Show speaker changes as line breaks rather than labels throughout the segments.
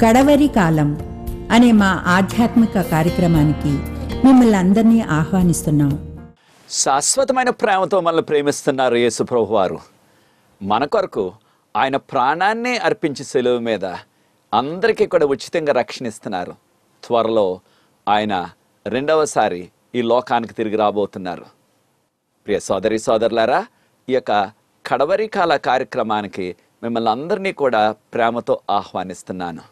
కడవరి కాలం అనే మా ఆధ్యాత్మిక కార్యక్రమానికి మిమ్మల్ని అందరినీ ఆహ్వానిస్తున్నాం
శాశ్వతమైన ప్రేమతో మనల్ని ప్రేమిస్తున్నారు యేసు ప్రభు వారు మన కొరకు ఆయన ప్రాణాన్నే అర్పించి సెలవు మీద అందరికీ కూడా ఉచితంగా రక్షణ ఇస్తున్నారు త్వరలో ఆయన రెండవసారి ఈ లోకానికి తిరిగి రాబోతున్నారు ప్రియ సోదరి సోదరులారా ఈ యొక్క కడవరి కాల కార్యక్రమానికి మిమ్మల్ని అందరినీ కూడా ప్రేమతో ఆహ్వానిస్తున్నాను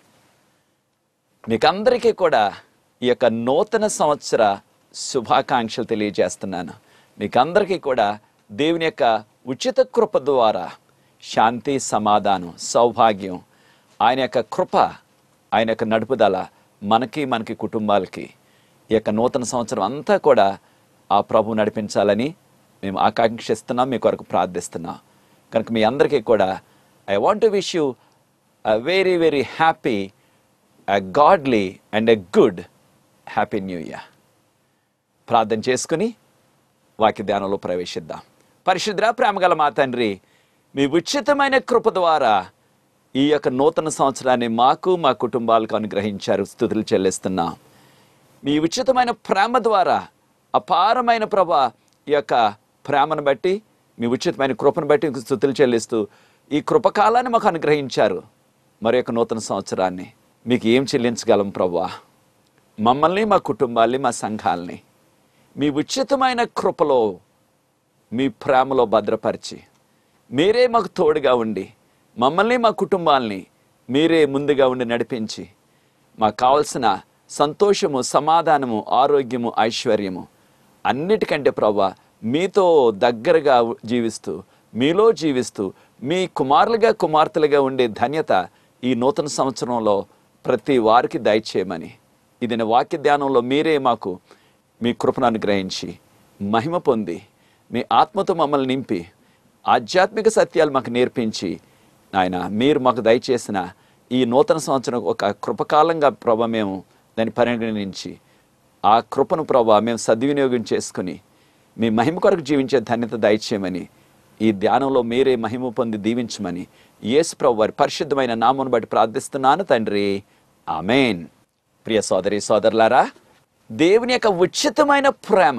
మీకందరికీ కూడా ఈ యొక్క నూతన సంవత్సర శుభాకాంక్షలు తెలియజేస్తున్నాను మీకందరికీ కూడా దేవుని యొక్క ఉచిత కృప ద్వారా శాంతి సమాధానం సౌభాగ్యం ఆయన యొక్క కృప ఆయన యొక్క నడుపుదల మనకి మనకి కుటుంబాలకి ఈ యొక్క నూతన సంవత్సరం అంతా కూడా ఆ ప్రభు నడిపించాలని మేము ఆకాంక్షిస్తున్నాం మీ కొరకు ప్రార్థిస్తున్నాం కనుక మీ అందరికీ కూడా I want to wish you a very very happy a godly and a good happy new year ప్రార్థన చేసుకుని వాక్య ధ్యానంలో ప్రవేశిద్దాం పరిశుద్ర ప్రేమగల మా తండ్రి మీ ఉచితమైన కృప ద్వారా ఈ యొక్క నూతన సంవత్సరాన్ని మాకు మా కుటుంబాలకు అనుగ్రహించారు స్థుతులు చెల్లిస్తున్నాం మీ ఉచితమైన ప్రేమ ద్వారా అపారమైన ప్రభ ఈ యొక్క ప్రేమను బట్టి మీ ఉచితమైన కృపను బట్టి మీకు స్థుతులు చెల్లిస్తూ ఈ కృపకాలాన్ని మాకు అనుగ్రహించారు మరి యొక్క నూతన సంవత్సరాన్ని మీకు ఏం చెల్లించగలం ప్రభా మమ్మల్ని మా కుటుంబాల్ని మా సంఘాల్ని మీ ఉచితమైన కృపలో మీ ప్రేమలో భద్రపరిచి మీరే మాకు తోడుగా ఉండి మమ్మల్ని మా కుటుంబాల్ని మీరే ముందుగా ఉండి నడిపించి మాకు కావలసిన సంతోషము సమాధానము ఆరోగ్యము ఐశ్వర్యము అన్నిటికంటే ప్రభా మీతో దగ్గరగా జీవిస్తూ మీలో జీవిస్తూ మీ కుమారులుగా కుమార్తెలుగా ఉండే ధన్యత ఈ నూతన సంవత్సరంలో ప్రతి వారికి దయచేయమని ఇది నా వాక్య ధ్యానంలో మీరే మాకు మీ కృపను అనుగ్రహించి మహిమ పొంది మీ ఆత్మతో మమ్మల్ని నింపి ఆధ్యాత్మిక సత్యాలు మాకు నేర్పించి ఆయన మీరు మాకు దయచేసిన ఈ నూతన సంవత్సరం ఒక కృపకాలంగా ప్రభ మేము దాన్ని పరిగణించి ఆ కృపను ప్రభా మేము సద్వినియోగం చేసుకుని మీ మహిమ కొరకు జీవించే ధన్యత దయచేయమని ఈ ధ్యానంలో మీరే మహిమ పొంది దీవించమని యేసు ప్రభు వారి పరిశుద్ధమైన నామను బట్టి ప్రార్థిస్తున్నాను తండ్రి ఆమెన్ ప్రియ సోదరి సోదరులారా దేవుని యొక్క ఉచితమైన ప్రేమ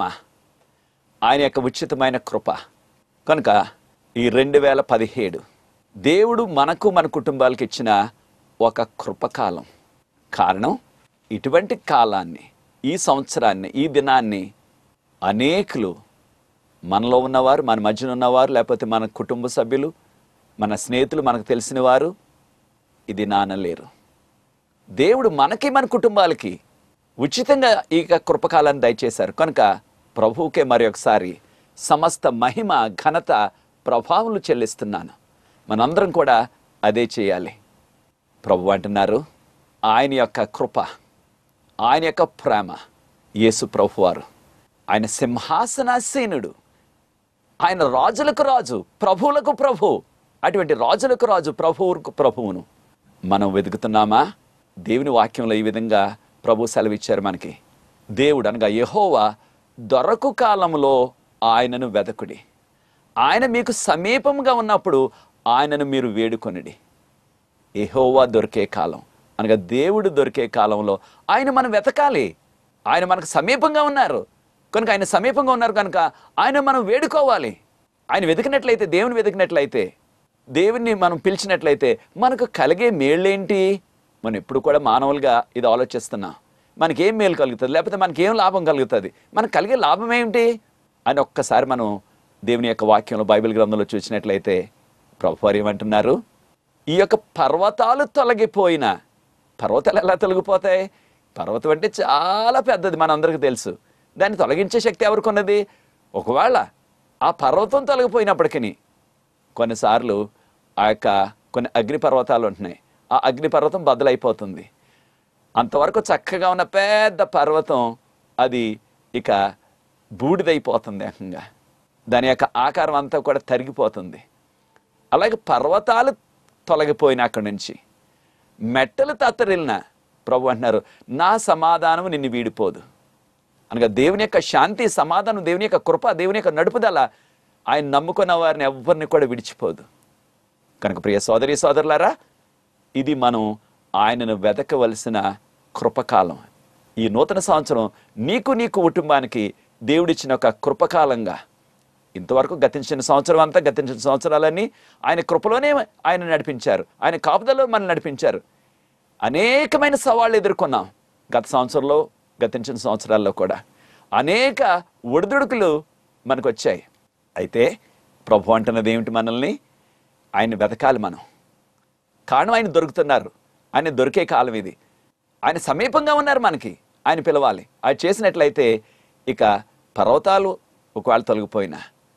ఆయన యొక్క ఉచితమైన కృప కనుక ఈ రెండు వేల పదిహేడు దేవుడు మనకు మన కుటుంబాలకు ఇచ్చిన ఒక కృపకాలం కారణం ఇటువంటి కాలాన్ని ఈ సంవత్సరాన్ని ఈ దినాన్ని అనేకులు మనలో ఉన్నవారు మన మధ్యన ఉన్నవారు లేకపోతే మన కుటుంబ సభ్యులు మన స్నేహితులు మనకు తెలిసిన వారు ఇది నానలేరు దేవుడు మనకి మన కుటుంబాలకి ఉచితంగా ఈ యొక్క కృపకాలాన్ని దయచేశారు కనుక ప్రభువుకే మరి ఒకసారి సమస్త మహిమ ఘనత ప్రభావములు చెల్లిస్తున్నాను మనందరం కూడా అదే చేయాలి ప్రభు అంటున్నారు ఆయన యొక్క కృప ఆయన యొక్క ప్రేమ యేసు ప్రభువారు ఆయన సింహాసనాసీనుడు ఆయన రాజులకు రాజు ప్రభువులకు ప్రభు అటువంటి రాజులకు రాజు ప్రభువులకు ప్రభువును మనం వెతుకుతున్నామా దేవుని వాక్యంలో ఈ విధంగా ప్రభు సెలవిచ్చారు మనకి దేవుడు అనగా యెహోవా దొరకు కాలంలో ఆయనను వెదకుడి ఆయన మీకు సమీపంగా ఉన్నప్పుడు ఆయనను మీరు వేడుకొనిడి యెహోవా దొరికే కాలం అనగా దేవుడు దొరికే కాలంలో ఆయన మనం వెతకాలి ఆయన మనకు సమీపంగా ఉన్నారు కనుక ఆయన సమీపంగా ఉన్నారు కనుక ఆయన మనం వేడుకోవాలి ఆయన వెతికినట్లయితే దేవుని వెతికినట్లయితే దేవుణ్ణి మనం పిలిచినట్లయితే మనకు కలిగే మేళ్ళేంటి మనం ఎప్పుడు కూడా మానవులుగా ఇది ఆలోచిస్తున్నాం మనకేం మేలు కలుగుతుంది లేకపోతే మనకేం లాభం కలుగుతుంది మనకు కలిగే లాభం ఏమిటి అని ఒక్కసారి మనం దేవుని యొక్క వాక్యంలో బైబిల్ గ్రంథంలో చూసినట్లయితే ప్రభువారు ఏమంటున్నారు ఈ యొక్క పర్వతాలు తొలగిపోయిన పర్వతాలు ఎలా తొలగిపోతాయి పర్వతం అంటే చాలా పెద్దది మనందరికీ తెలుసు దాన్ని తొలగించే శక్తి ఎవరికి ఉన్నది ఒకవేళ ఆ పర్వతం తొలగిపోయినప్పటికీ కొన్నిసార్లు ఆ యొక్క కొన్ని అగ్ని పర్వతాలు ఉంటున్నాయి ఆ అగ్ని పర్వతం బద్దలైపోతుంది అంతవరకు చక్కగా ఉన్న పెద్ద పర్వతం అది ఇక బూడిదైపోతుంది ఏకంగా దాని యొక్క ఆకారం అంతా కూడా తరిగిపోతుంది అలాగే పర్వతాలు తొలగిపోయిన అక్కడి నుంచి మెట్టలు తత్తరిల్లిన ప్రభు అంటున్నారు నా సమాధానం నిన్ను వీడిపోదు అనగా దేవుని యొక్క శాంతి సమాధానం దేవుని యొక్క కృప దేవుని యొక్క నడుపుదల ఆయన నమ్ముకున్న వారిని ఎవరిని కూడా విడిచిపోదు కనుక ప్రియ సోదరి సోదరులారా ఇది మనం ఆయనను వెతకవలసిన కృపకాలం ఈ నూతన సంవత్సరం నీకు నీ కుటుంబానికి దేవుడిచ్చిన ఒక కృపకాలంగా ఇంతవరకు గతించిన సంవత్సరం అంతా గతించిన సంవత్సరాలన్నీ ఆయన కృపలోనే ఆయన నడిపించారు ఆయన కాపుదలో మనం నడిపించారు అనేకమైన సవాళ్ళు ఎదుర్కొన్నాం గత సంవత్సరంలో గతించిన సంవత్సరాల్లో కూడా అనేక ఒడిదుడుకులు మనకు వచ్చాయి అయితే ప్రభు అంటున్నది ఏమిటి మనల్ని ఆయన వెతకాలి మనం కారణం ఆయన దొరుకుతున్నారు ఆయన దొరికే కాలం ఇది ఆయన సమీపంగా ఉన్నారు మనకి ఆయన పిలవాలి అది చేసినట్లయితే ఇక పర్వతాలు ఒకవేళ తొలగిపోయినా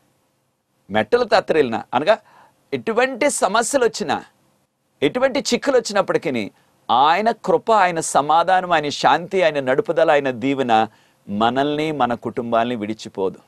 మెట్టలు తత్తరిల్లిన అనగా ఎటువంటి సమస్యలు వచ్చినా ఎటువంటి చిక్కులు వచ్చినప్పటికీ ఆయన కృప ఆయన సమాధానం ఆయన శాంతి ఆయన నడుపుదల ఆయన దీవెన మనల్ని మన కుటుంబాల్ని విడిచిపోదు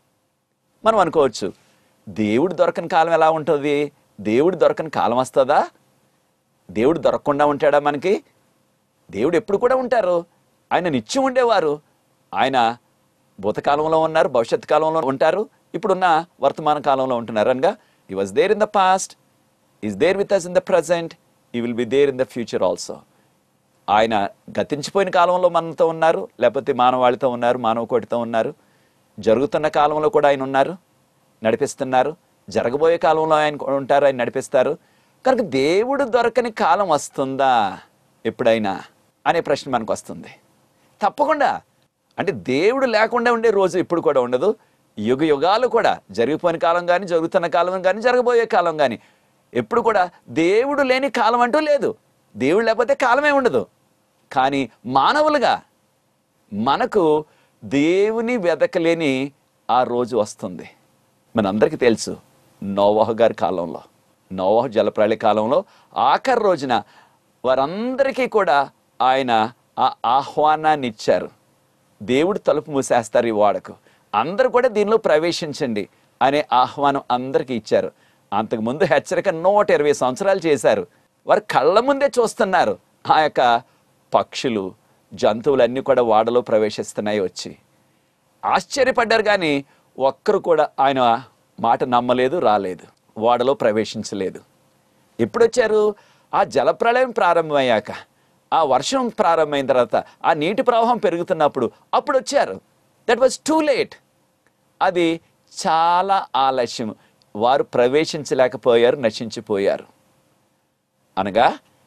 మనం అనుకోవచ్చు దేవుడు దొరకని కాలం ఎలా ఉంటుంది దేవుడు దొరకని కాలం వస్తుందా దేవుడు దొరకకుండా ఉంటాడా మనకి దేవుడు ఎప్పుడు కూడా ఉంటారు ఆయన నిత్యం ఉండేవారు ఆయన భూతకాలంలో ఉన్నారు భవిష్యత్ కాలంలో ఉంటారు ఇప్పుడున్న వర్తమాన కాలంలో ఉంటున్నారు అనగా he was there in the past is there with us in the present he will be there in the future also ఆయన గతించిపోయిన కాలంలో మనతో ఉన్నారు లేకపోతే మానవాళితో ఉన్నారు మానవ కోటితో ఉన్నారు జరుగుతున్న కాలంలో కూడా ఆయన ఉన్నారు నడిపిస్తున్నారు జరగబోయే కాలంలో ఆయన కూడా ఉంటారు ఆయన నడిపిస్తారు కనుక దేవుడు దొరకని కాలం వస్తుందా ఎప్పుడైనా అనే ప్రశ్న మనకు వస్తుంది తప్పకుండా అంటే దేవుడు లేకుండా ఉండే రోజు ఇప్పుడు కూడా ఉండదు యుగ యుగాలు కూడా జరిగిపోయిన కాలం కానీ జరుగుతున్న కాలం కానీ జరగబోయే కాలం కానీ ఎప్పుడు కూడా దేవుడు లేని కాలం అంటూ లేదు దేవుడు లేకపోతే కాలమే ఉండదు కానీ మానవులుగా మనకు దేవుని వెతకలేని ఆ రోజు వస్తుంది మనందరికీ తెలుసు నోవాహ గారి కాలంలో నోవాహ జలప్రళయ కాలంలో ఆఖరి రోజున వారందరికీ కూడా ఆయన ఆ ఆహ్వానాన్ని ఇచ్చారు దేవుడు తలుపు మూసేస్తారు ఈ వాడకు అందరూ కూడా దీనిలో ప్రవేశించండి అనే ఆహ్వానం అందరికీ ఇచ్చారు అంతకుముందు హెచ్చరిక నూట ఇరవై సంవత్సరాలు చేశారు వారు కళ్ళ ముందే చూస్తున్నారు ఆ యొక్క పక్షులు జంతువులన్నీ కూడా వాడలో ప్రవేశిస్తున్నాయి వచ్చి ఆశ్చర్యపడ్డారు కానీ ఒక్కరు కూడా ఆయన మాట నమ్మలేదు రాలేదు వాడలో ప్రవేశించలేదు ఎప్పుడు వచ్చారు ఆ జలప్రళయం ప్రారంభమయ్యాక ఆ వర్షం ప్రారంభమైన తర్వాత ఆ నీటి ప్రవాహం పెరుగుతున్నప్పుడు అప్పుడు వచ్చారు దట్ వాజ్ టూ లేట్ అది చాలా ఆలస్యం వారు ప్రవేశించలేకపోయారు నశించిపోయారు అనగా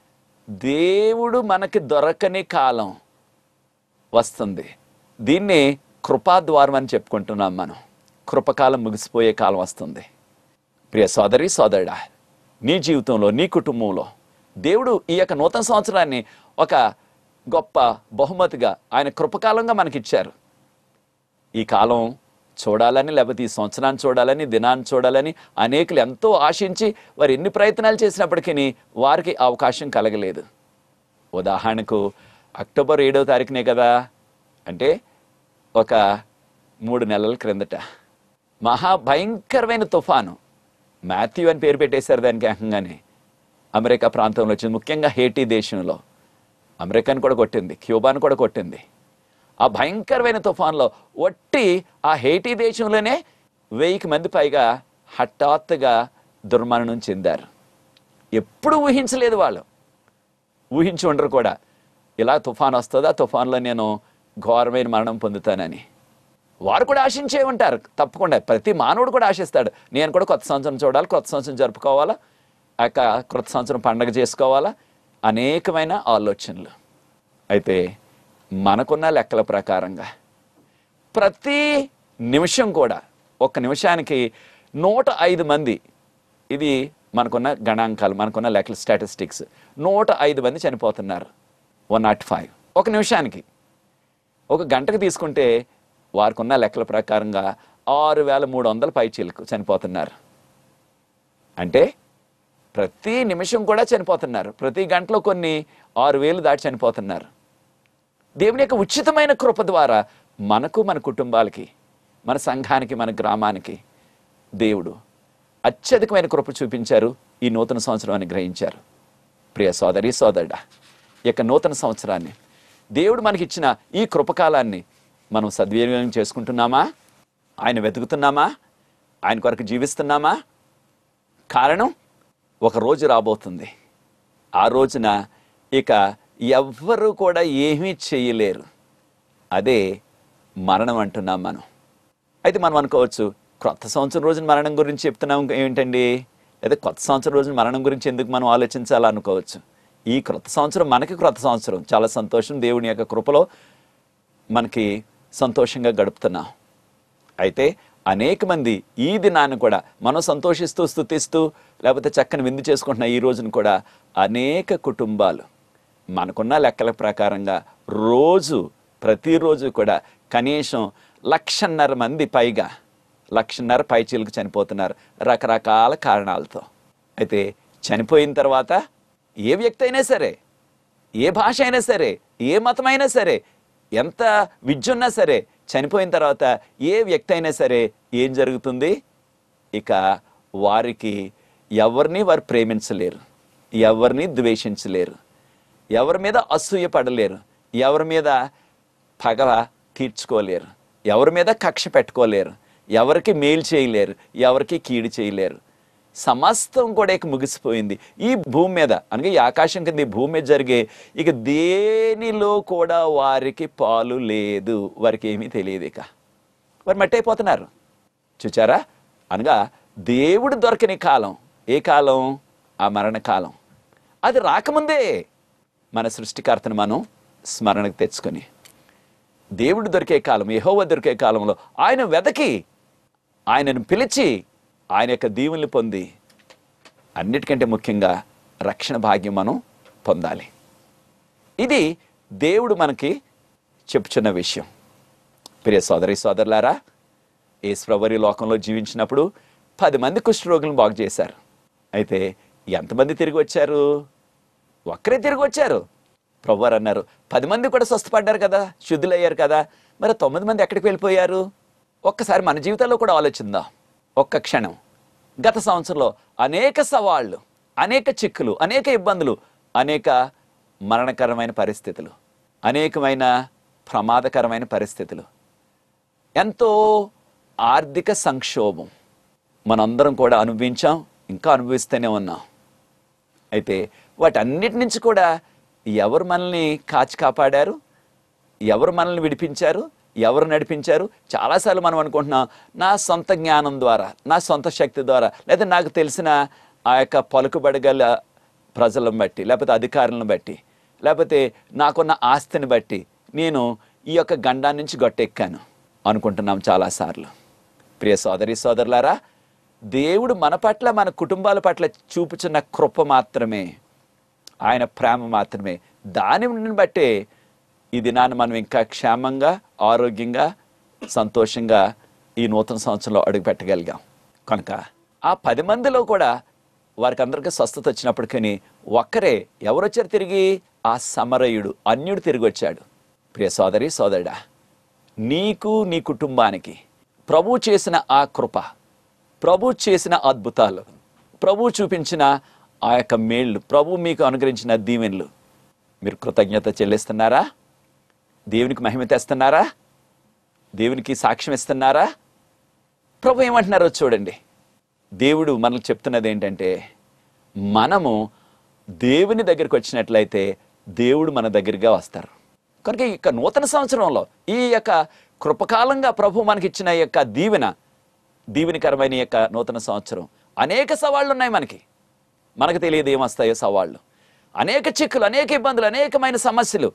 దేవుడు మనకి దొరకని కాలం వస్తుంది దీన్ని కృపాద్వారం అని చెప్పుకుంటున్నాం మనం కృపకాలం ముగిసిపోయే కాలం వస్తుంది ప్రియ సోదరి సోదరుడా నీ జీవితంలో నీ కుటుంబంలో దేవుడు ఈ యొక్క నూతన సంవత్సరాన్ని ఒక గొప్ప బహుమతిగా ఆయన కృపకాలంగా మనకిచ్చారు ఈ కాలం చూడాలని లేకపోతే ఈ సంవత్సరాన్ని చూడాలని దినాన్ని చూడాలని అనేకులు ఎంతో ఆశించి వారు ఎన్ని ప్రయత్నాలు చేసినప్పటికీ వారికి ఆ అవకాశం కలగలేదు ఉదాహరణకు అక్టోబర్ ఏడవ తారీఖునే కదా అంటే ఒక మూడు నెలల క్రిందట మహా భయంకరమైన తుఫాను మాథ్యూ అని పేరు పెట్టేశారు దానికి ఏకంగానే అమెరికా ప్రాంతంలో వచ్చింది ముఖ్యంగా హేటీ దేశంలో అమెరికాని కూడా కొట్టింది క్యూబాను కూడా కొట్టింది ఆ భయంకరమైన తుఫాన్లో ఒట్టి ఆ హేటీ దేశంలోనే వెయ్యికి మంది పైగా హఠాత్తుగా దుర్మరణం చెందారు ఎప్పుడు ఊహించలేదు వాళ్ళు ఊహించి ఉండరు కూడా ఇలా తుఫాన్ వస్తుందా తుఫాన్లో నేను ఘోరమైన మరణం పొందుతానని వారు కూడా ఆశించే ఉంటారు తప్పకుండా ప్రతి మానవుడు కూడా ఆశిస్తాడు నేను కూడా కొత్త సంవత్సరం చూడాలి కొత్త సంవత్సరం జరుపుకోవాలా ఆ యొక్క కొత్త సంవత్సరం పండగ చేసుకోవాలా అనేకమైన ఆలోచనలు అయితే మనకున్న లెక్కల ప్రకారంగా ప్రతి నిమిషం కూడా ఒక్క నిమిషానికి నూట ఐదు మంది ఇది మనకున్న గణాంకాలు మనకున్న లెక్కల స్టాటిస్టిక్స్ నూట ఐదు మంది చనిపోతున్నారు వన్ నాట్ ఫైవ్ ఒక నిమిషానికి ఒక గంటకు తీసుకుంటే వారికి ఉన్న లెక్కల ప్రకారంగా ఆరు వేల మూడు వందల పైచీలకు చనిపోతున్నారు అంటే ప్రతి నిమిషం కూడా చనిపోతున్నారు ప్రతి గంటలో కొన్ని ఆరు వేలు దాటి చనిపోతున్నారు దేవుని యొక్క ఉచితమైన కృప ద్వారా మనకు మన కుటుంబాలకి మన సంఘానికి మన గ్రామానికి దేవుడు అత్యధికమైన కృప చూపించారు ఈ నూతన సంవత్సరం అని గ్రహించారు ప్రియ సోదరి సోదరుడా ఈ యొక్క నూతన సంవత్సరాన్ని దేవుడు మనకిచ్చిన ఈ కృపకాలాన్ని మనం సద్వినియోగం చేసుకుంటున్నామా ఆయన వెతుకుతున్నామా ఆయన కొరకు జీవిస్తున్నామా కారణం ఒక రోజు రాబోతుంది ఆ రోజున ఇక ఎవ్వరూ కూడా ఏమీ చేయలేరు అదే మరణం అంటున్నాం మనం అయితే మనం అనుకోవచ్చు క్రొత్త సంవత్సరం రోజున మరణం గురించి చెప్తున్నాం ఏంటండి లేదా కొత్త సంవత్సరం రోజున మరణం గురించి ఎందుకు మనం ఆలోచించాలి అనుకోవచ్చు ఈ క్రొత్త సంవత్సరం మనకి క్రొత్త సంవత్సరం చాలా సంతోషం దేవుని యొక్క కృపలో మనకి సంతోషంగా గడుపుతున్నాం అయితే అనేక మంది ఈ దినాన్ని కూడా మనం సంతోషిస్తూ స్థుతిస్తూ లేకపోతే చక్కని విందు చేసుకుంటున్న ఈ రోజున కూడా అనేక కుటుంబాలు మనకున్న లెక్కల ప్రకారంగా రోజు ప్రతిరోజు కూడా కనీసం లక్షన్నర మంది పైగా లక్షన్నర పైచీలకు చనిపోతున్నారు రకరకాల కారణాలతో అయితే చనిపోయిన తర్వాత ఏ వ్యక్తి అయినా సరే ఏ భాష అయినా సరే ఏ మతమైనా సరే ఎంత విద్య ఉన్నా సరే చనిపోయిన తర్వాత ఏ వ్యక్తి అయినా సరే ఏం జరుగుతుంది ఇక వారికి ఎవరిని వారు ప్రేమించలేరు ఎవరిని ద్వేషించలేరు ఎవరి మీద అసూయ పడలేరు ఎవరి మీద పగ తీర్చుకోలేరు ఎవరి మీద కక్ష పెట్టుకోలేరు ఎవరికి మేలు చేయలేరు ఎవరికి కీడు చేయలేరు సమస్తం కూడా ఇక ముగిసిపోయింది ఈ భూమి మీద అనగా ఈ ఆకాశం కింద ఈ భూమి మీద జరిగే ఇక దేనిలో కూడా వారికి పాలు లేదు వారికి ఏమీ తెలియదు ఇక వారు మట్టి అయిపోతున్నారు చూచారా అనగా దేవుడు దొరకని కాలం ఏ కాలం ఆ మరణ కాలం అది రాకముందే మన సృష్టికర్తను మనం స్మరణకు తెచ్చుకొని దేవుడు దొరికే కాలం యెహోవా దొరికే కాలంలో ఆయన వెదకి ఆయనను పిలిచి ఆయన యొక్క దీవుల్ని పొంది అన్నిటికంటే ముఖ్యంగా రక్షణ భాగ్యం మనం పొందాలి ఇది దేవుడు మనకి చెప్పుచున్న విషయం ప్రియ సోదరి సోదరులారా ఈశ్వరవరి లోకంలో జీవించినప్పుడు పది మంది కుష్ఠరోగులను బాగు చేశారు అయితే ఎంతమంది తిరిగి వచ్చారు ఒక్కరే తిరిగి వచ్చారు ప్రభువారు అన్నారు పది మంది కూడా స్వస్థపడ్డారు కదా శుద్ధులయ్యారు కదా మరి తొమ్మిది మంది ఎక్కడికి వెళ్ళిపోయారు ఒక్కసారి మన జీవితంలో కూడా ఆలోచిందా ఒక్క క్షణం గత సంవత్సరంలో అనేక సవాళ్ళు అనేక చిక్కులు అనేక ఇబ్బందులు అనేక మరణకరమైన పరిస్థితులు అనేకమైన ప్రమాదకరమైన పరిస్థితులు ఎంతో ఆర్థిక సంక్షోభం మనందరం కూడా అనుభవించాం ఇంకా అనుభవిస్తూనే ఉన్నాం అయితే వాటన్నిటి నుంచి కూడా ఎవరు మనల్ని కాచి కాపాడారు ఎవరు మనల్ని విడిపించారు ఎవరు నడిపించారు చాలాసార్లు మనం అనుకుంటున్నాం నా సొంత జ్ఞానం ద్వారా నా సొంత శక్తి ద్వారా లేదా నాకు తెలిసిన ఆ యొక్క పలుకుబడగల ప్రజలను బట్టి లేకపోతే అధికారులను బట్టి లేకపోతే నాకున్న ఆస్తిని బట్టి నేను ఈ యొక్క గండాన్ని నుంచి గట్టెక్కాను అనుకుంటున్నాం చాలాసార్లు ప్రియ సోదరి సోదరులారా దేవుడు మన పట్ల మన కుటుంబాల పట్ల చూపుచున్న కృప మాత్రమే ఆయన ప్రేమ మాత్రమే దానిని బట్టే ఈ దినాన్ని మనం ఇంకా క్షేమంగా ఆరోగ్యంగా సంతోషంగా ఈ నూతన సంవత్సరంలో అడుగు పెట్టగలిగాం కనుక ఆ పది మందిలో కూడా వారికి అందరికీ స్వస్థత వచ్చినప్పటికీ ఒక్కరే ఎవరు వచ్చారు తిరిగి ఆ సమరయుడు అన్యుడు తిరిగి వచ్చాడు ప్రియ సోదరి సోదరుడా నీకు నీ కుటుంబానికి ప్రభు చేసిన ఆ కృప ప్రభు చేసిన అద్భుతాలు ప్రభు చూపించిన ఆ యొక్క మేళ్ళు ప్రభు మీకు అనుగ్రహించిన దీవెనలు మీరు కృతజ్ఞత చెల్లిస్తున్నారా దేవునికి మహిమ తెస్తున్నారా దేవునికి సాక్ష్యం ఇస్తున్నారా ప్రభు ఏమంటున్నారో చూడండి దేవుడు మనకు చెప్తున్నది ఏంటంటే మనము దేవుని దగ్గరికి వచ్చినట్లయితే దేవుడు మన దగ్గరగా వస్తారు కనుక ఈ యొక్క నూతన సంవత్సరంలో ఈ యొక్క కృపకాలంగా ప్రభు మనకి ఇచ్చిన ఈ యొక్క దీవెన దీవెనకరమైన ఈ యొక్క నూతన సంవత్సరం అనేక సవాళ్ళు ఉన్నాయి మనకి మనకు తెలియదు ఏమొస్తాయో సవాళ్ళు అనేక చిక్కులు అనేక ఇబ్బందులు అనేకమైన సమస్యలు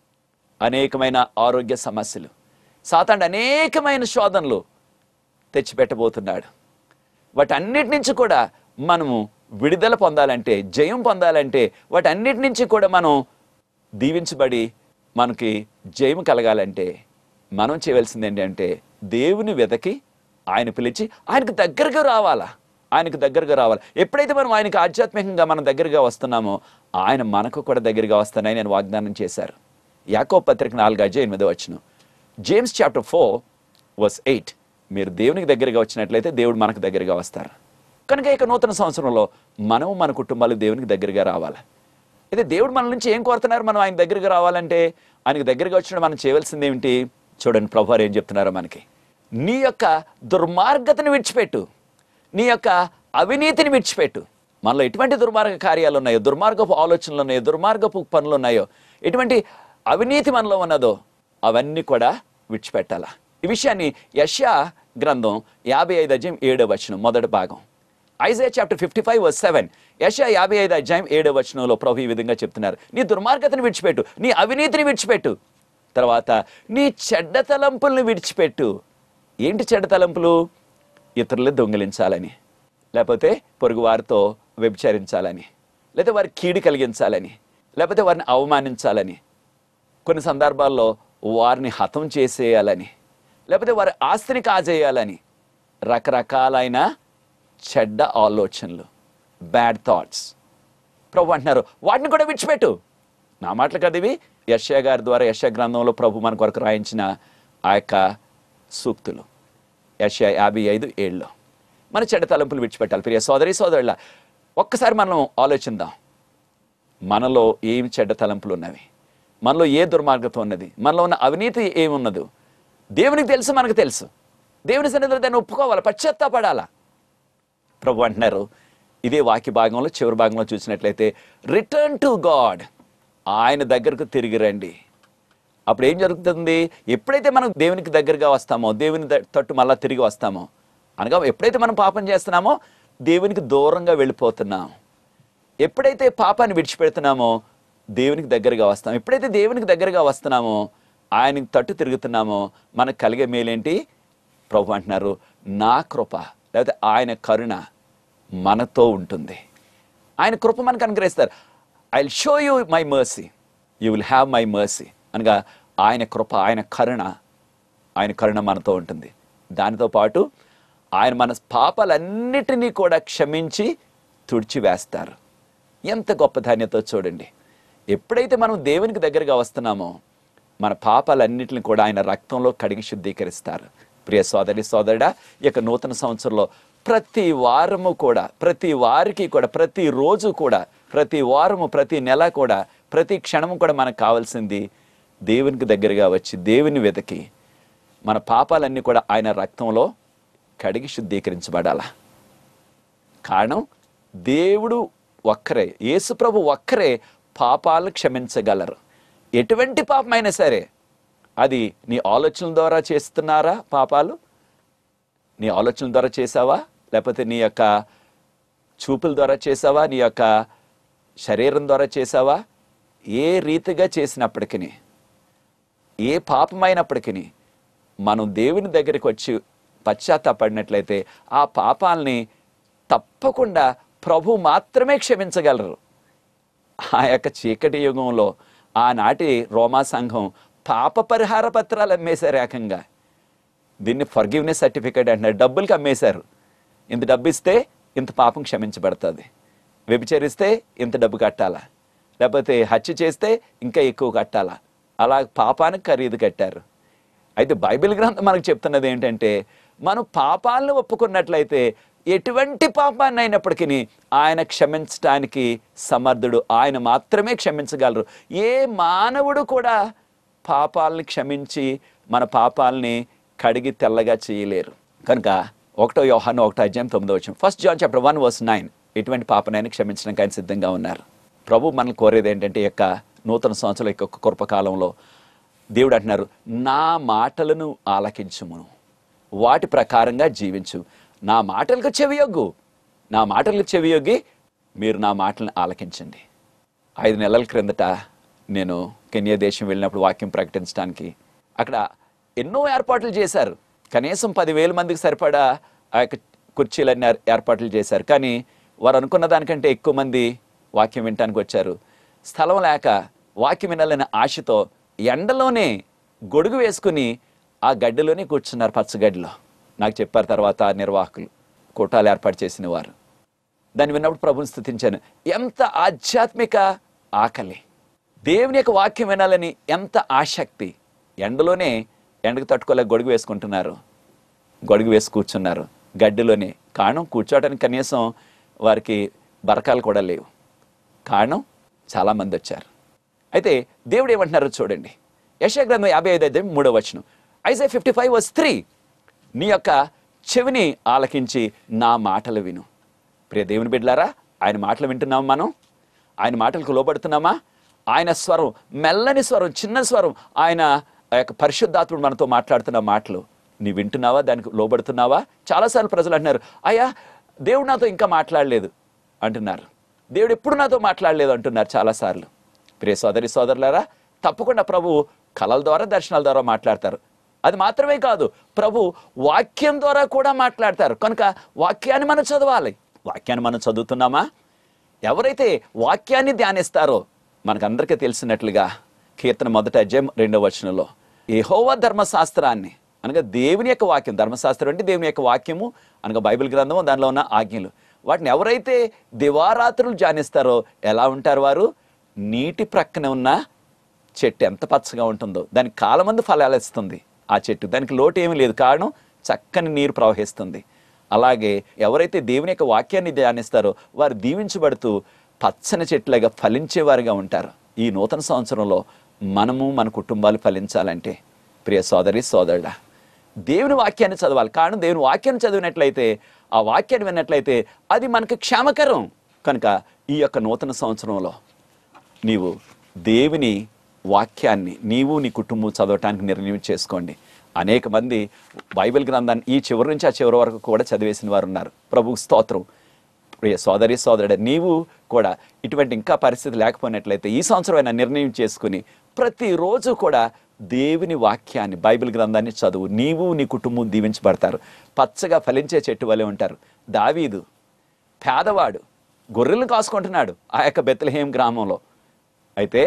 అనేకమైన ఆరోగ్య సమస్యలు సాతాండు అనేకమైన శోధనలు తెచ్చిపెట్టబోతున్నాడు వాటన్నిటి నుంచి కూడా మనము విడుదల పొందాలంటే జయం పొందాలంటే వాటన్నిటి నుంచి కూడా మనం దీవించబడి మనకి జయం కలగాలంటే మనం చేయవలసింది ఏంటంటే దేవుని వెతకి ఆయన పిలిచి ఆయనకు దగ్గరగా రావాలా ఆయనకు దగ్గరగా రావాలి ఎప్పుడైతే మనం ఆయనకు ఆధ్యాత్మికంగా మనం దగ్గరగా వస్తున్నామో ఆయన మనకు కూడా దగ్గరగా వస్తానని నేను వాగ్దానం చేశారు యాకో పత్రిక నాలుగు అజయ్ ఎనిమిదో వచ్చిన James chapter four verse eight మీరు దేవునికి దగ్గరగా వచ్చినట్లయితే దేవుడు మనకు దగ్గరగా వస్తారు కనుక ఇక నూతన సంవత్సరంలో మనము మన కుటుంబాలు దేవునికి దగ్గరగా రావాలి అయితే దేవుడు మన నుంచి ఏం కోరుతున్నారు మనం ఆయన దగ్గరగా రావాలంటే ఆయనకు దగ్గరగా వచ్చిన మనం చేయవలసింది ఏమిటి చూడండి ప్రభు వారు ఏం చెప్తున్నారో మనకి నీ యొక్క దుర్మార్గతను విడిచిపెట్టు నీ యొక్క అవినీతిని విడిచిపెట్టు మనలో ఎటువంటి దుర్మార్గ కార్యాలు ఉన్నాయో దుర్మార్గపు ఆలోచనలు ఉన్నాయో దుర్మార్గపు పనులు ఉన్నాయో ఎటువంటి అవినీతి మనలో ఉన్నదో అవన్నీ కూడా విడిచిపెట్టాలా ఈ విషయాన్ని యష్యా గ్రంథం యాభై ఐదు అధ్యాయం ఏడో వచనం మొదటి భాగం Isaiah chapter fifty five verse seven యషా యాభై ఐదు అధ్యాయం ఏడో వచనంలో ప్రభు ఈ విధంగా చెప్తున్నారు నీ దుర్మార్గతను విడిచిపెట్టు నీ అవినీతిని విడిచిపెట్టు తర్వాత నీ చెడ్డ తలంపుల్ని విడిచిపెట్టు ఏంటి చెడ్డ తలంపులు ఇతరులు దొంగిలించాలని లేకపోతే పొరుగు వారితో వ్యభిచరించాలని లేదా వారికి కీడు కలిగించాలని లేకపోతే వారిని అవమానించాలని కొన్ని సందర్భాల్లో వారిని హతం చేసేయాలని లేకపోతే వారి ఆస్తిని కాజేయాలని రకరకాలైన చెడ్డ ఆలోచనలు బ్యాడ్ థాట్స్ ప్రభు అంటున్నారు వాటిని కూడా విడిచిపెట్టు నా మాటలు కదా ఇవి యశ్యా గారి ద్వారా యశ్యా గ్రంథంలో ప్రభు మన కొరకు రాయించిన ఆ యొక్క సూక్తులు యశ్యా యాభై ఐదు ఏళ్ళు మన చెడ్డ తలంపులు విడిచిపెట్టాలి ప్రియ సోదరి సోదరుల ఒక్కసారి మనం ఆలోచిద్దాం మనలో ఏం చెడ్డ తలంపులు ఉన్నవి మనలో ఏ దుర్మార్గత ఉన్నది మనలో ఉన్న అవినీతి ఏమున్నదు దేవునికి తెలుసు మనకు తెలుసు దేవుని సన్నిధిలో దాన్ని ఒప్పుకోవాలి పశ్చాత్తాపడాలా ప్రభు అంటున్నారు ఇదే వాక్య భాగంలో చివరి భాగంలో చూసినట్లయితే రిటర్న్ టు గాడ్ ఆయన దగ్గరకు తిరిగి రండి అప్పుడు ఏం జరుగుతుంది ఎప్పుడైతే మనం దేవునికి దగ్గరగా వస్తామో దేవుని ద- తట్టు మళ్ళా తిరిగి వస్తామో అనగా ఎప్పుడైతే మనం పాపం చేస్తున్నామో దేవునికి దూరంగా వెళ్ళిపోతున్నాం ఎప్పుడైతే పాపాన్ని విడిచిపెడుతున్నామో దేవునికి దగ్గరగా వస్తాం ఎప్పుడైతే దేవునికి దగ్గరగా వస్తున్నామో ఆయనకి తట్టు తిరుగుతున్నామో మనకు కలిగే మేలేంటి ప్రభు అంటున్నారు నా కృప లేకపోతే ఆయన కరుణ మనతో ఉంటుంది ఆయన కృప మనకు అనుగ్రహిస్తారు I will show you my mercy you will have my mercy అనగా ఆయన కృప ఆయన కరుణ ఆయన కరుణ మనతో ఉంటుంది దానితో పాటు ఆయన మన పాపాలన్నిటినీ కూడా క్షమించి తుడిచివేస్తారు ఎంత గొప్ప ధాన్యతో చూడండి ఎప్పుడైతే మనం దేవునికి దగ్గరగా వస్తున్నామో మన పాపాలన్నిటిని కూడా ఆయన రక్తంలో కడిగి శుద్ధీకరిస్తారు ప్రియ సోదరి సోదరుడా ఈ యొక్క నూతన సంవత్సరంలో ప్రతి వారము కూడా ప్రతి వారికి కూడా ప్రతి రోజు కూడా ప్రతి వారము ప్రతి నెల కూడా ప్రతి క్షణము కూడా మనకు కావాల్సింది దేవునికి దగ్గరగా వచ్చి దేవుని వెతకి మన పాపాలన్నీ కూడా ఆయన రక్తంలో కడిగి శుద్ధీకరించబడాలా కారణం దేవుడు ఒక్కరే యేసుప్రభు ఒక్కరే పాపాలను క్షమించగలరు ఎటువంటి పాపమైనా సరే అది నీ ఆలోచనల ద్వారా చేస్తున్నారా పాపాలు నీ ఆలోచనల ద్వారా చేసావా లేకపోతే నీ యొక్క చూపుల ద్వారా చేసావా నీ యొక్క శరీరం ద్వారా చేసావా ఏ రీతిగా చేసినప్పటికీ ఏ పాపమైనప్పటికీ మనం దేవుని దగ్గరికి వచ్చి పశ్చాత్తాపడినట్లయితే ఆ పాపాలని తప్పకుండా ప్రభు మాత్రమే క్షమించగలరు ఆ యొక్క చీకటి యుగంలో ఆనాటి రోమా సంఘం పాప పరిహార పత్రాలు అమ్మేశారు ఏకంగా దీన్ని ఫర్గివ్నెస్ సర్టిఫికేట్ అంటున్నారు డబ్బులకి అమ్మేశారు ఇంత డబ్బు ఇస్తే ఇంత పాపం క్షమించబడుతుంది వ్యభిచరిస్తే ఇంత డబ్బు కట్టాలా లేకపోతే హత్య చేస్తే ఇంకా ఎక్కువ కట్టాలా అలా పాపానికి ఖరీదు కట్టారు అయితే బైబిల్ గ్రంథం మనకు చెప్తున్నది ఏంటంటే మనం పాపాలను ఒప్పుకున్నట్లయితే ఎటువంటి పాపాన్ని అయినప్పటికీ ఆయన క్షమించడానికి సమర్థుడు ఆయన మాత్రమే క్షమించగలరు ఏ మానవుడు కూడా పాపాలని క్షమించి మన పాపాలని కడిగి తెల్లగా చేయలేరు కనుక ఒకటో యోహాను ఒకటో అధ్యాయం తొమ్మిదో వచ్చిన first John chapter one verse nine ఎటువంటి పాపనైనా క్షమించడానికి ఆయన సిద్ధంగా ఉన్నారు ప్రభు మనల్ని కోరేది ఏంటంటే ఈ యొక్క నూతన సంవత్సరం యొక్క కృపకాలంలో దేవుడు అంటున్నారు నా మాటలను ఆలకించుము వాటి ప్రకారంగా జీవించు నా మాటలకు చెవియొగ్గు నా మాటలకు చెవియొగ్గి మీరు నా మాటలను ఆలకించండి ఐదు నెలల క్రిందట నేను కెన్యా దేశం వెళ్ళినప్పుడు వాక్యం ప్రకటించడానికి అక్కడ ఎన్నో ఏర్పాట్లు చేశారు కనీసం పదివేల మందికి సరిపడా ఆ యొక్క కుర్చీలన్నీ ఏర్- ఏర్పాట్లు చేశారు కానీ వారు అనుకున్న దానికంటే ఎక్కువ మంది వాక్యం వినటానికి వచ్చారు స్థలం లేక వాక్యం వినాలనే ఆశతో ఎండలోనే గొడుగు వేసుకుని ఆ గడ్డిలోనే కూర్చున్నారు పచ్చగడ్డిలో నాకు చెప్పారు తర్వాత ఆ నిర్వాహకులు కూటాలు ఏర్పాటు చేసిన వారు దాన్ని విన్నప్పుడు ప్రభుని స్థుతించాను ఎంత ఆధ్యాత్మిక ఆకలి దేవుని యొక్క వాక్యం వినాలని ఎంత ఆసక్తి ఎండలోనే ఎండకు తట్టుకోలేక గొడుగు వేసుకుంటున్నారు గొడుగు వేసి కూర్చున్నారు గడ్డిలోనే కారణం కూర్చోవడానికి కనీసం వారికి బరకాలు కూడా లేవు కారణం చాలామంది వచ్చారు అయితే దేవుడు ఏమంటున్నారో చూడండి యశా గ్రంథం యాభై ఐదు అధ్యాయం మూడో వచనం Isaiah fifty five verse three నీ యొక్క చెవిని ఆలకించి నా మాటలు విను ప్రియ దేవుని బిడ్డలారా ఆయన మాటలు వింటున్నామా మనం ఆయన మాటలకు లోబడుతున్నామా ఆయన స్వరం మెల్లని స్వరం చిన్న స్వరం ఆయన ఆ యొక్క పరిశుద్ధాత్ముడు మనతో మాట్లాడుతున్న మాటలు నీ వింటున్నావా దానికి లోబడుతున్నావా చాలాసార్లు ప్రజలు అంటున్నారు అయ్యా దేవుడు నాతో ఇంకా మాట్లాడలేదు అంటున్నారు దేవుడు ఎప్పుడు నాతో మాట్లాడలేదు అంటున్నారు చాలాసార్లు ప్రియ సోదరి సోదరులారా తప్పకుండా ప్రభు కళల ద్వారా దర్శనాల ద్వారా మాట్లాడతారు అది మాత్రమే కాదు ప్రభు వాక్యం ద్వారా కూడా మాట్లాడతారు కనుక వాక్యాన్ని మనం చదవాలి వాక్యాన్ని మనం చదువుతున్నామా ఎవరైతే వాక్యాన్ని ధ్యానిస్తారో మనకందరికీ తెలిసినట్లుగా కీర్తన మొదట అధ్యాయం రెండవ వచనంలో యెహోవా ధర్మశాస్త్రాన్ని అనగా దేవుని యొక్క వాక్యం ధర్మశాస్త్రం అంటే దేవుని యొక్క వాక్యము అనగా బైబిల్ గ్రంథము దానిలో ఉన్న ఆజ్ఞలు వాటిని ఎవరైతే దివారాత్రులు ధ్యానిస్తారో ఎలా ఉంటారు వారు నీటి ప్రక్కన ఉన్న చెట్టు ఎంత పచ్చగా ఉంటుందో దానికి కాలమంది ఫలాలు ఇస్తుంది ఆ చెట్టు దానికి లోటు ఏమీ లేదు కారణం చక్కని నీరు ప్రవహిస్తుంది అలాగే ఎవరైతే దేవుని యొక్క వాక్యాన్ని ధ్యానిస్తారో వారు దీవించబడుతూ పచ్చని చెట్లుగా ఫలించేవారుగా ఉంటారు ఈ నూతన సంవత్సరంలో మనము మన కుటుంబాలు ఫలించాలంటే ప్రియ సోదరి సోదరుడా దేవుని వాక్యాన్ని చదవాలి కారణం దేవుని వాక్యాన్ని చదివినట్లయితే ఆ వాక్యాన్ని విన్నట్లయితే అది మనకు క్షేమకరం కనుక ఈ యొక్క నూతన సంవత్సరంలో నీవు దేవుని వాక్యాన్ని నీవు నీ కుటుంబం చదవటానికి నిర్ణయం చేసుకోండి అనేక మంది బైబిల్ గ్రంథాన్ని ఈ చివరి నుంచి ఆ చివరి వరకు కూడా చదివేసిన వారు ఉన్నారు ప్రభు స్తోత్రం ప్రియ సోదరి సోదరుడు నీవు కూడా ఇటువంటి ఇంకా పరిస్థితి లేకపోయినట్లయితే ఈ సంవత్సరం అయినా నిర్ణయం చేసుకుని ప్రతిరోజు కూడా దేవుని వాక్యాన్ని బైబిల్ గ్రంథాన్ని చదువు నీవు నీ కుటుంబం దీవించబడతారు పచ్చగా ఫలించే చెట్టు వలె ఉంటారు దావీదు పేదవాడు గొర్రెలను కాసుకుంటున్నాడు ఆ యొక్క బెత్లహేం గ్రామంలో అయితే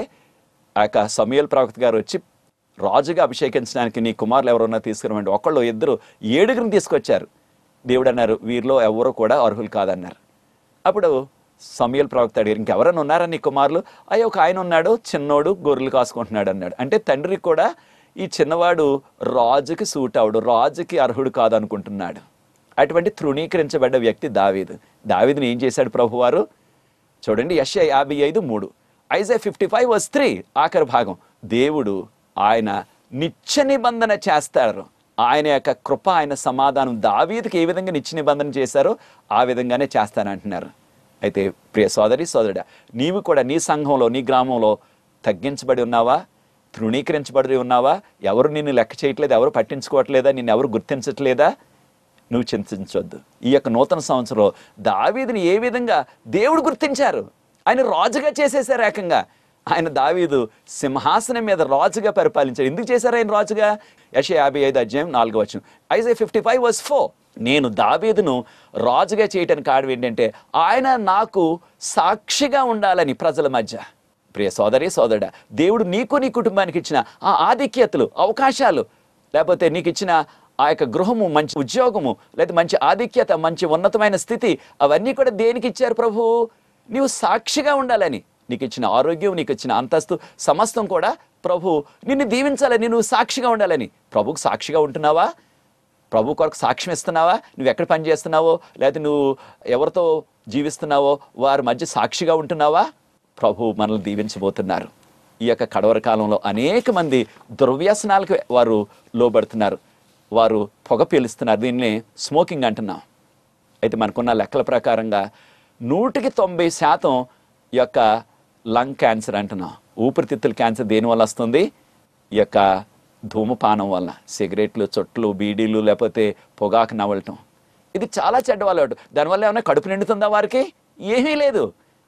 ఆ యొక్క సమయల్ ప్రవక్త గారు వచ్చి రాజుగా అభిషేకించడానికి నీ కుమారులు ఎవరన్నా తీసుకురమంటే ఒకళ్ళు ఇద్దరు ఏడుగురిని తీసుకొచ్చారు దేవుడు అన్నారు వీరిలో ఎవరు కూడా అర్హులు కాదన్నారు అప్పుడు సమయల్ ప్రవక్త అడిగారు ఇంకెవరైనా ఉన్నారా నీ కుమారులు అయ్యో ఒక ఆయన ఉన్నాడు చిన్నోడు గొర్రెలు కాసుకుంటున్నాడు అన్నాడు అంటే తండ్రికి కూడా ఈ చిన్నవాడు రాజుకి సూట్ అవడు రాజుకి అర్హుడు కాదు అనుకుంటున్నాడు అటువంటి తృణీకరించబడ్డ వ్యక్తి దావీదు దావీదుని ఏం చేశాడు ప్రభువారు చూడండి యశ యాభై ఐదు మూడు Isaiah fifty five verse three ఆఖరి భాగం దేవుడు ఆయన నిత్య నిబంధన చేస్తారు ఆయన యొక్క కృప ఆయన సమాధానం దావీదుకి ఏ విధంగా నిత్య నిబంధన చేశారో ఆ విధంగానే చేస్తానంటున్నారు అయితే ప్రియ సోదరి సోదరుడా నీవు కూడా నీ సంఘంలో నీ గ్రామంలో తగ్గించబడి ఉన్నావా తృణీకరించబడి ఉన్నావా ఎవరు నిన్ను లెక్క చేయట్లేదు ఎవరు పట్టించుకోవట్లేదా నిన్ను ఎవరు గుర్తించట్లేదా నువ్వు చింతించొద్దు ఈ యొక్క నూతన సంవత్సరంలో దావీదుని ఏ విధంగా దేవుడు గుర్తించారు ఆయన రాజుగా చేసేసారు ఏకంగా ఆయన దావీదు సింహాసనం మీద రాజుగా పరిపాలించారు ఎందుకు చేశారు ఆయన రాజుగా యశ యాభై ఐదు అధ్యాయం నాలుగు వచ్చిన Isaiah fifty five verse four నేను దావీదును రాజుగా చేయటానికి కారణం ఏంటంటే ఆయన నాకు సాక్షిగా ఉండాలని ప్రజల మధ్య ప్రియ సోదరి సోదరుడా దేవుడు నీకు నీ కుటుంబానికి ఇచ్చిన ఆ ఆధిక్యతలు అవకాశాలు లేకపోతే నీకు ఇచ్చిన ఆ యొక్క గృహము మంచి ఉద్యోగము లేదా మంచి ఆధిక్యత మంచి ఉన్నతమైన స్థితి అవన్నీ కూడా దేనికి ఇచ్చారు ప్రభు నీవు సాక్షిగా ఉండాలని నీకు ఇచ్చిన ఆరోగ్యం నీకు ఇచ్చిన అంతస్తు సమస్తం కూడా ప్రభు నిన్ను దీవించాలని నువ్వు సాక్షిగా ఉండాలని ప్రభుకు సాక్షిగా ఉంటున్నావా ప్రభు కొరకు సాక్ష్యం ఇస్తున్నావా నువ్వు ఎక్కడ పని చేస్తున్నావో లేకపోతే నువ్వు ఎవరితో జీవిస్తున్నావో వారి మధ్య సాక్షిగా ఉంటున్నావా ప్రభు మనల్ని దీవించబోతున్నారు ఈ యొక్క కడవర కాలంలో అనేక మంది దుర్వ్యసనాలకు వారు లోబడుతున్నారు వారు పొగ పీలుస్తున్నారు దీన్ని స్మోకింగ్ అంటున్నాం అయితే మనకున్న లెక్కల ప్రకారంగా నూటికి తొంభై శాతం ఈ యొక్క లంగ్ క్యాన్సర్ అంటున్నాం ఊపిరితిత్తుల క్యాన్సర్ దేనివల్ల వస్తుంది ఈ యొక్క ధూమపానం వల్ల సిగరెట్లు చొట్లు బీడీలు లేకపోతే పొగాకు నవలటం ఇది చాలా చెడ్డ అలవాటు దానివల్ల ఏమైనా కడుపు నిండుతుందా వారికి ఏమీ లేదు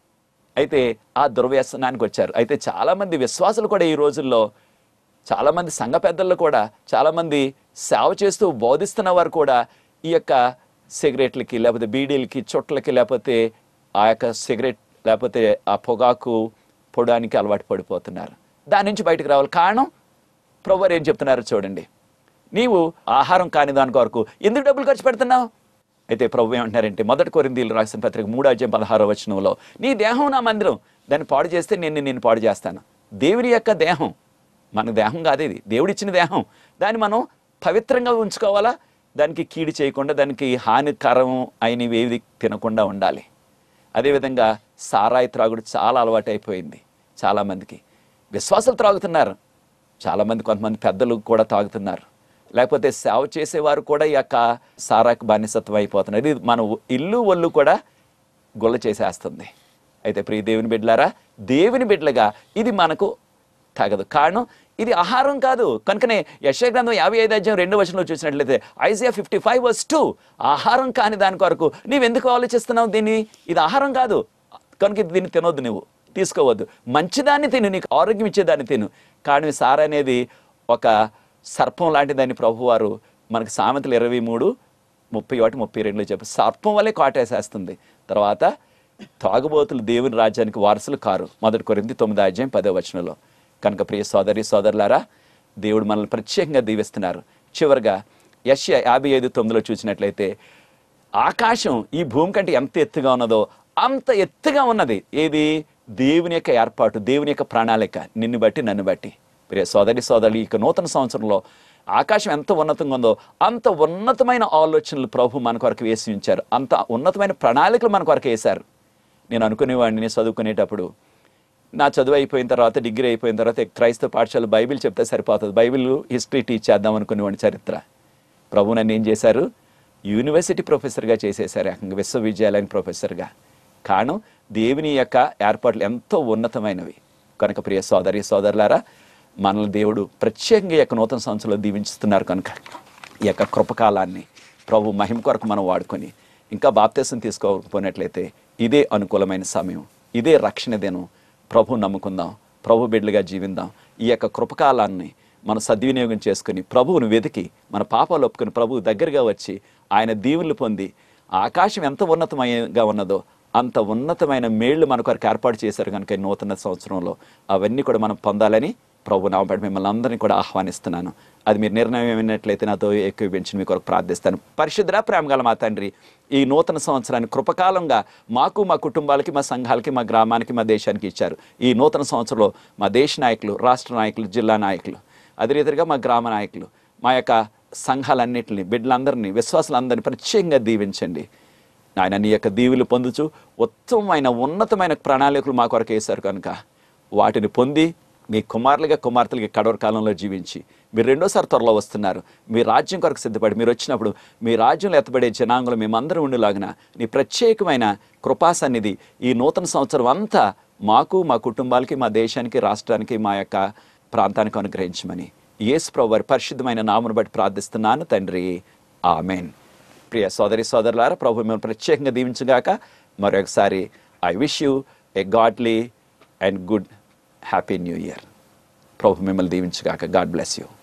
అయితే ఆ దుర్వ్యసనానికి వచ్చారు అయితే చాలామంది విశ్వాసులు కూడా ఈ రోజుల్లో చాలామంది సంఘ పెద్దలు కూడా చాలామంది సేవ చేస్తూ బోధిస్తున్న వారు కూడా ఈ యొక్క సిగరెట్లకి లేకపోతే బీడీలకి చుట్లకి లేకపోతే ఆ యొక్క సిగరెట్ లేకపోతే ఆ పొగాకు పొడానికి అలవాటు పడిపోతున్నారు దాని నుంచి బయటకు రావాలి కారణం ప్రభు వారు ఏం చెప్తున్నారు చూడండి నీవు ఆహారం కాని దాని కొరకు ఎందుకు డబ్బులు ఖర్చు పెడుతున్నావు అయితే ప్రభు ఏమంటున్నారంటే మొదటి కొరిందీలు రాసిన పత్రిక మూడో అధ్యాయం పదహారో వచనంలో నీ దేహం నా మందిరం దాన్ని పాడు చేస్తే నేను నేను పాడు చేస్తాను దేవుని యొక్క దేహం మన దేహం కాదు ఇది దేవుడిచ్చిన దేహం దాన్ని మనం పవిత్రంగా ఉంచుకోవాలా దానికి కీడు చేయకుండా దానికి హానికరం అయినవి ఏవి తినకుండా ఉండాలి అదేవిధంగా సారాయి త్రాగుడు చాలా అలవాటు అయిపోయింది చాలామందికి విశ్వాసాలు త్రాగుతున్నారు చాలామంది కొంతమంది పెద్దలు కూడా తాగుతున్నారు లేకపోతే సేవ చేసేవారు కూడా ఈ యొక్క సారాకు బానిసత్వం అయిపోతున్నారు ఇది మన ఇల్లు ఒళ్ళు కూడా గొల్ల చేసేస్తుంది అయితే ప్రియ దేవుని బిడ్డలారా దేవుని బిడ్డలుగా ఇది మనకు తగదు కారణం ఇది ఆహారం కాదు కనుకనే యశయ గ్రంథం యాభై ఐదు అధ్యాయం రెండు వచనంలో చూసినట్లయితే Isaiah fifty five verse two ఆహారం కాని దాని కొరకు నీవెందుకు ఆలోచిస్తున్నావు దీన్ని ఇది ఆహారం కాదు కనుక ఇది దీన్ని తినొద్దు నువ్వు తీసుకోవద్దు మంచిదాన్ని తిను నీకు ఆరోగ్యం ఇచ్చేదాన్ని తిను కానీ సార అనేది ఒక సర్పం లాంటి దాన్ని ప్రభువారు మనకు సామెతలు ఇరవై మూడు ముప్పై ఒకటి ముప్పై రెండులో చెప్పి సర్పం వల్లే కాటేసేస్తుంది తర్వాత తాగుబోతులు దేవుని రాజ్యానికి వారసులు కారు మొదటి కొరింది తొమ్మిది అధ్యాయం పదో వచనంలో కనుక ప్రియ సోదరి సోదరులారా దేవుడు మనల్ని ప్రత్యేకంగా దీవిస్తున్నారు చివరిగా యశ యాభై ఐదు తొమ్మిదిలో చూసినట్లయితే ఆకాశం ఈ భూమి కంటే ఎంత ఎత్తుగా ఉన్నదో అంత ఎత్తుగా ఉన్నది ఏది దేవుని యొక్క ఏర్పాటు దేవుని యొక్క ప్రణాళిక నిన్ను బట్టి నన్ను బట్టి ప్రియ సోదరి సోదరులు ఈ యొక్క నూతన సంవత్సరంలో ఆకాశం ఎంత ఉన్నతంగా ఉందో అంత ఉన్నతమైన ఆలోచనలు ప్రభు మన కొరకు వేసి ఉంచారు అంత ఉన్నతమైన ప్రణాళికలు మన కొరకు వేశారు నేను అనుకునేవాడిని నేను చదువుకునేటప్పుడు నా చదువు అయిపోయిన తర్వాత డిగ్రీ అయిపోయిన తర్వాత క్రైస్తవ పాఠశాల బైబిల్ చెప్తే సరిపోతుంది బైబిల్ హిస్టరీ టీచ్ చేద్దాం అనుకునేవాడిని చరిత్ర ప్రభు నన్ను ఏం చేశారు యూనివర్సిటీ ప్రొఫెసర్గా చేసేశారు ఏకంగా విశ్వవిద్యాలయం ప్రొఫెసర్గా కారణం దేవుని యొక్క ఏర్పాట్లు ఎంతో ఉన్నతమైనవి కనుక ప్రియ సోదరి సోదరులారా మనల్ని దేవుడు ప్రత్యేకంగా ఈ యొక్క నూతన సంవత్సరంలో దీవించుతున్నారు కనుక ఈ యొక్క కృపకాలాన్ని ప్రభు మహిమ కొరకు మనం వాడుకొని ఇంకా బాప్తీసం తీసుకోకపోయినట్లయితే ఇదే అనుకూలమైన సమయం ఇదే రక్షణ దినం ప్రభు నమ్ముకుందాం ప్రభు బిడ్డలుగా జీవిందాం ఈ యొక్క కృపకాలాన్ని మనం సద్వినియోగం చేసుకుని ప్రభువును వెతికి మన పాపాలు ఒప్పుకొని ప్రభువు దగ్గరగా వచ్చి ఆయన దీవులు పొంది ఆకాశం ఎంత ఉన్నతమైనగా ఉన్నదో అంత ఉన్నతమైన మేళ్లు మన కొరకు ఏర్పాటు చేశారు కనుక ఈ నూతన సంవత్సరంలో అవన్నీ కూడా మనం పొందాలని ప్రభు నామపడి మిమ్మల్ని అందరినీ కూడా ఆహ్వానిస్తున్నాను అది మీరు నిర్ణయం ఏమైనట్లయితే నాతో ఏకీభించి మీ కొరకు ప్రార్థిస్తాను పరిశుద్ధ ప్రేమగల మా తండ్రి ఈ నూతన సంవత్సరాన్ని కృపకాలంగా మాకు మా కుటుంబాలకి మా సంఘాలకి మా గ్రామానికి మా దేశానికి ఇచ్చారు ఈ నూతన సంవత్సరంలో మా దేశ నాయకులు రాష్ట్ర నాయకులు జిల్లా నాయకులు అదే రీతిగా మా గ్రామ నాయకులు మా యొక్క సంఘాలన్నింటినీ బిడ్డలందరినీ విశ్వాసాలందరినీ ప్రత్యేకంగా దీవించండి ఆయన నీ యొక్క దీవులు పొందుచు ఉత్తమమైన ఉన్నతమైన ప్రణాళికలు మా కొరకు వేశారు కనుక వాటిని పొంది మీ కుమారులుగా కుమార్తెలుగా కడవర కాలంలో జీవించి మీరు రెండోసారి త్వరలో వస్తున్నారు మీ రాజ్యం కొరకు సిద్ధపడి మీరు వచ్చినప్పుడు మీ రాజ్యంలో ఎత్తబడే జనాంగులు మేమందరం ఉండేలాగిన నీ ప్రత్యేకమైన కృపా సన్నిధి ఈ నూతన సంవత్సరం అంతా మాకు మా కుటుంబాలకి మా దేశానికి రాష్ట్రానికి మా యొక్క ప్రాంతానికి అనుగ్రహించమని యేసు ప్రభు వారి పరిశుద్ధమైన నామును బట్టి ప్రార్థిస్తున్నాను తండ్రి ఆమెన్ ప్రియ సోదరి సోదరులారా ప్రభు మిమ్మల్ని ప్రత్యేకంగా దీవించుగాక మరొకసారి I wish you a godly and good happy new year ప్రభు మిమ్మల్ని దీవించుగాక గాడ్ బ్లెస్ యూ